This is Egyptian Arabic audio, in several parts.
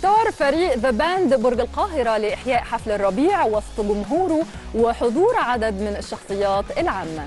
اختار فريق ذا باند برج القاهرة لإحياء حفل الربيع وسط جمهوره وحضور عدد من الشخصيات العامة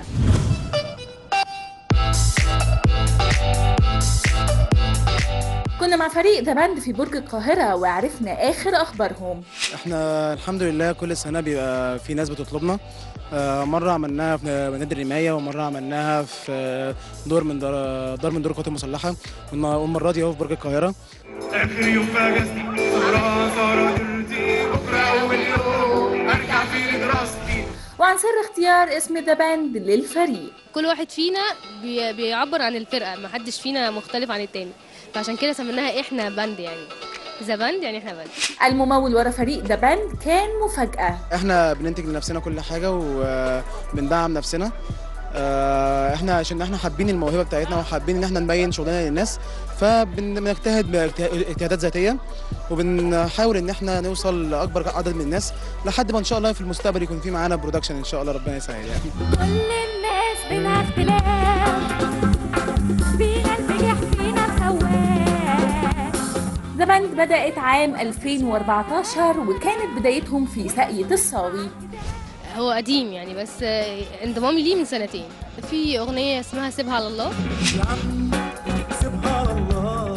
كنا مع فريق ذا باند في برج القاهرة وعرفنا آخر أخبارهم احنا الحمد لله كل سنه بيبقى في ناس بتطلبنا آه، مره عملناها في نادي الرمايه ومره عملناها في آه، دور من دار دار من دور القوات المسلحه والن- والمره دي اهو في برج القاهره اخر يوم في اجازتي سهران سهرة ترتي بكره اول يوم ارجع فيه لدراستي وعن سر اختيار اسم ذا باند للفريق كل واحد فينا بي- بيعبر عن الفرقه ما حدش فينا مختلف عن التاني فعشان كده سميناها احنا باند يعني ذا باند يعني احنا باند الممول ورا فريق ذا باند كان مفاجأة احنا بننتج لنفسنا كل حاجه وبندعم نفسنا آه، احنا عشان احنا حابين الموهبه بتاعتنا وحابين ان احنا نبين شغلنا للناس فبنجتهد باجتهادات ذاتيه وبنحاول ان احنا نوصل لاكبر عدد من الناس لحد ما ان شاء الله في المستقبل يكون في معانا برودكشن ان شاء الله ربنا يسهل يعني كل الناس بلا اختلاف فينا البجح فينا الخواف ذا باند بدأت عام 2014 وكانت بدايتهم في ساقية الصاوي هو قديم يعني بس آه، انضمامي ليه من سنتين في اغنيه اسمها سيبها على الله سبحان الله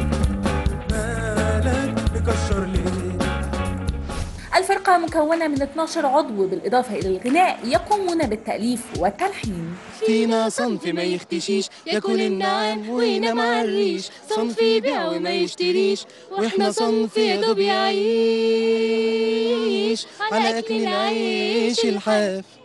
مالك مكشر ليه الفرقة مكونة من 12 عضو بالإضافة إلى الغناء يقومون بالتأليف والتلحين فينا صنف ما يختشيش ياكل النعام وينام على الريش صنف يبيع وما يشتريش واحنا صنف يا دوب يعيش على اكل العيش الحاف